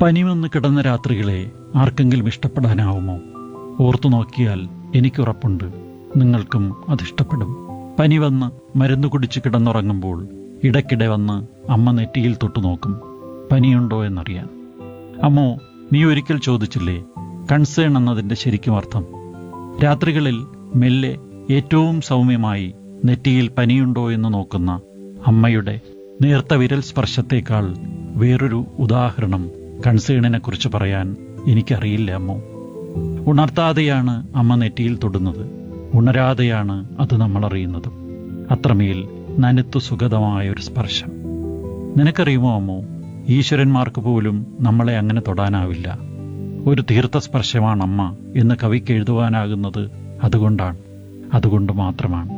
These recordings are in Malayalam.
പനി വന്ന് കിടന്ന രാത്രികളെ ആർക്കെങ്കിലും ഇഷ്ടപ്പെടാനാവുമോ ഓർത്തു നോക്കിയാൽ എനിക്കുറപ്പുണ്ട് നിങ്ങൾക്കും അതിഷ്ടപ്പെടും പനി വന്ന് മരുന്ന് കുടിച്ച് കിടന്നുറങ്ങുമ്പോൾ ഇടയ്ക്കിടെ വന്ന് അമ്മ നെറ്റിയിൽ തൊട്ടു നോക്കും പനിയുണ്ടോ എന്നറിയാൻ അമ്മോ നീ ഒരിക്കൽ ചോദിച്ചില്ലേ കൺസേൺ എന്നതിൻ്റെ ശരിക്കും അർത്ഥം രാത്രികളിൽ മെല്ലെ ഏറ്റവും സൗമ്യമായി നെറ്റിയിൽ പനിയുണ്ടോ എന്ന് നോക്കുന്ന അമ്മയുടെ നേർത്ത വിരൽ സ്പർശത്തേക്കാൾ വേറൊരു ഉദാഹരണം കൺസേണിനെ കുറിച്ച് പറയാൻ എനിക്കറിയില്ല അമ്മോ ഉണർത്താതെയാണ് അമ്മ നെറ്റിയിൽ തൊടുന്നത് ഉണരാതെയാണ് അത് നമ്മൾ അറിയുന്നത് അത്രമേൽ നനുത്തു സുഗതമായ ഒരു സ്പർശം നിനക്കറിയുമോ അമ്മോ ഈശ്വരന്മാർക്ക് പോലും നമ്മളെ അങ്ങനെ തൊടാനാവില്ല ഒരു തീർത്ഥസ്പർശമാണ് അമ്മ എന്ന് കവിക്ക് എഴുതുവാനാകുന്നത് അതുകൊണ്ടാണ് അതുകൊണ്ട് മാത്രമാണ്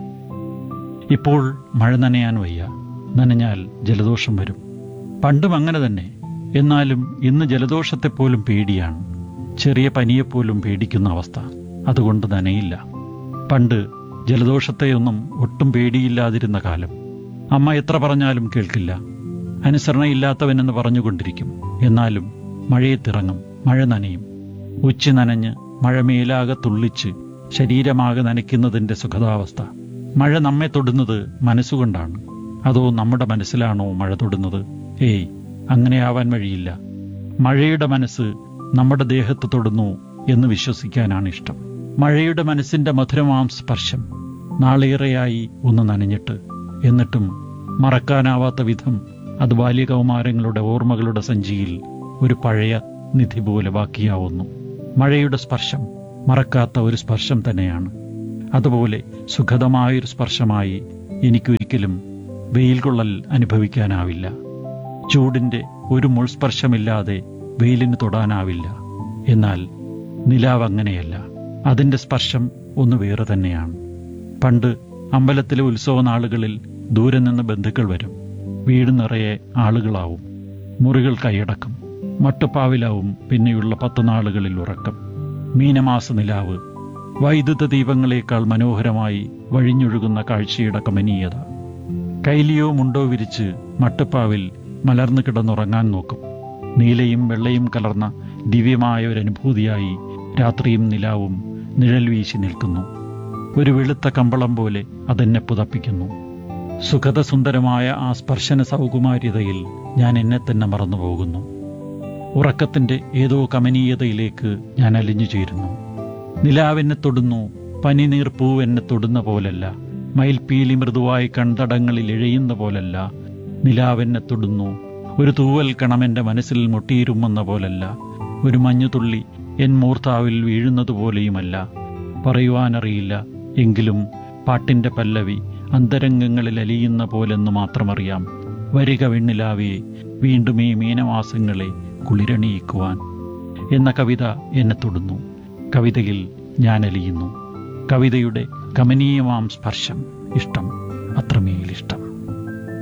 ഇപ്പോൾ മഴ നനയാൻ വയ്യ നനഞ്ഞാൽ ജലദോഷം വരും പണ്ടും അങ്ങനെ തന്നെ എന്നാലും ഇന്ന് ജലദോഷത്തെപ്പോലും പേടിയാണ് ചെറിയ പനിയെപ്പോലും പേടിക്കുന്ന അവസ്ഥ അതുകൊണ്ട് നനയില്ല പണ്ട് ജലദോഷത്തെയൊന്നും ഒട്ടും പേടിയില്ലാതിരുന്ന കാലം അമ്മ എത്ര പറഞ്ഞാലും കേൾക്കില്ല അനുസരണയില്ലാത്തവനെന്ന് പറഞ്ഞുകൊണ്ടിരിക്കും എന്നാലും മഴയത്തിറങ്ങും മഴ നനയും ഉച്ചി നനഞ്ഞ് മഴ മേലാകെ തുള്ളിച്ച് ശരീരമാകെ നനയ്ക്കുന്നതിൻ്റെ സുഖതാവസ്ഥ മഴ നമ്മെ തൊടുന്നത് മനസ്സുകൊണ്ടാണ് അതോ നമ്മുടെ മനസ്സിലാണോ മഴ തൊടുന്നത് ഏയ് അങ്ങനെയാവാൻ വഴിയില്ല മഴയുടെ മനസ്സ് നമ്മുടെ ദേഹത്ത് തൊടുന്നു എന്ന് വിശ്വസിക്കാനാണ് ഇഷ്ടം മഴയുടെ മനസ്സിന്റെ മധുരമാം സ്പർശം നാളേറെയായി ഒന്ന് നനഞ്ഞിട്ട് എന്നിട്ടും മറക്കാനാവാത്ത വിധം അത് ബാല്യകൗമാരങ്ങളുടെ ഓർമ്മകളുടെ സഞ്ചിയിൽ ഒരു പഴയ നിധി പോലെ ബാക്കിയാവുന്നു മഴയുടെ സ്പർശം മറക്കാത്ത ഒരു സ്പർശം തന്നെയാണ് അതുപോലെ സുഖതമായൊരു സ്പർശമായി എനിക്കൊരിക്കലും വെയിൽ കൊള്ളൽ അനുഭവിക്കാനാവില്ല ചൂടിന്റെ ഒരു മുൾസ്പർശമില്ലാതെ വെയിലിന് തൊടാനാവില്ല എന്നാൽ നിലാവ് അങ്ങനെയല്ല അതിന്റെ സ്പർശം ഒന്ന് വേറെ തന്നെയാണ് പണ്ട് അമ്പലത്തിലെ ഉത്സവ നാളുകളിൽ ദൂരെ നിന്ന് ബന്ധുക്കൾ വരും വീട് നിറയെ ആളുകളാവും മുറികൾ കൈയടക്കും മട്ടുപ്പാവിലാവും പിന്നെയുള്ള പത്ത് നാളുകളിൽ ഉറക്കം മീനമാസ നിലാവ് വൈദ്യുത ദീപങ്ങളേക്കാൾ മനോഹരമായി വഴിഞ്ഞൊഴുകുന്ന കാഴ്ചയുടെ കമനീയത കൈലിയോ മുണ്ടോ വിരിച്ച് മട്ടുപ്പാവിൽ മലർന്നു കിടന്നുറങ്ങാൻ നോക്കും നീലയും വെള്ളയും കലർന്ന ദിവ്യമായ ഒരു അനുഭൂതിയായി രാത്രിയും നിലാവും നിഴൽ വീശി നിൽക്കുന്നു ഒരു വെളുത്ത കമ്പളം പോലെ അതെന്നെ പുതപ്പിക്കുന്നു സുഖതസുന്ദരമായ ആ സ്പർശന സൗകുമാര്യതയിൽ ഞാൻ എന്നെ തന്നെ മറന്നു പോകുന്നു ഉറക്കത്തിന്റെ ഏതോ കമനീയതയിലേക്ക് ഞാൻ അലിഞ്ഞു ചേരുന്നു നിലാവെന്നെ തൊടുന്നു പനിനീർ പൂവെന്നെ തൊടുന്ന പോലല്ല മയിൽപ്പീലി മൃദുവായി കണ്ടടങ്ങളിൽ ഇഴയുന്ന പോലല്ല നിലാവെന്നെ തൊടുന്നു ഒരു തൂവൽ കണമെന്റെ മനസ്സിൽ മുട്ടിയിരുമെന്ന പോലല്ല ഒരു മഞ്ഞുതുള്ളി എൻ മൂർത്താവിൽ വീഴുന്നത് പോലെയുമല്ല പറയുവാനറിയില്ല എങ്കിലും പാട്ടിന്റെ പല്ലവി അന്തരംഗങ്ങളിൽ അലിയുന്ന പോലെന്ന് മാത്രമറിയാം വരിക വെണ്ണിലാവേ വീണ്ടും ഈ മീനമാസങ്ങളെ കുളിരണിയിക്കുവാൻ എന്ന കവിത എന്നെ തൊടുന്നു കവിതയിൽ ഞാൻ അലിയുന്നു കവിതയുടെ കമനീയമാം സ്പർശം ഇഷ്ടം അത്രമേൽ ഇഷ്ടം